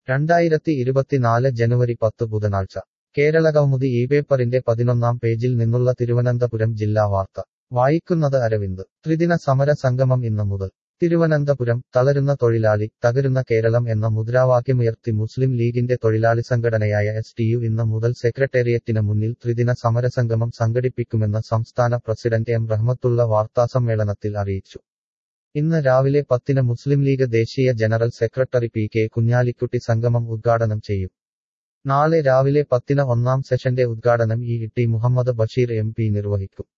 രണ്ടായിരത്തി ഇരുപത്തിനാല് ജനുവരി പത്ത് ബുധനാഴ്ച കേരളകൗമുദി ഈ പേപ്പറിന്റെ പതിനൊന്നാം പേജിൽ നിന്നുള്ള തിരുവനന്തപുരം ജില്ലാ വാർത്ത വായിക്കുന്നത് അരവിന്ദ് ത്രിദിന സമര സംഗമം ഇന്ന് മുതൽ തിരുവനന്തപുരം തളരുന്ന തൊഴിലാളി തകരുന്ന കേരളം എന്ന മുദ്രാവാക്യമുയർത്തി മുസ്ലിം ലീഗിന്റെ തൊഴിലാളി സംഘടനയായ എസ് ടി യു ഇന്ന് മുതൽ സെക്രട്ടേറിയറ്റിന് മുന്നിൽ ത്രിദിന സമരസംഗമം സംഘടിപ്പിക്കുമെന്ന് സംസ്ഥാന പ്രസിഡന്റ് എം റഹ്മത്തുള്ള വാർത്താസമ്മേളനത്തിൽ അറിയിച്ചു ഇന്ന് രാവിലെ പത്തിന് മുസ്ലിം ലീഗ് ദേശീയ general secretary P K Kunhalikutty സംഗമം ഉദ്ഘാടനം ചെയ്യും നാളെ രാവിലെ പത്തിന് ഒന്നാം സെഷന്റെ ഉദ്ഘാടനം E T Muhammad Basheer M P നിർവഹിക്കും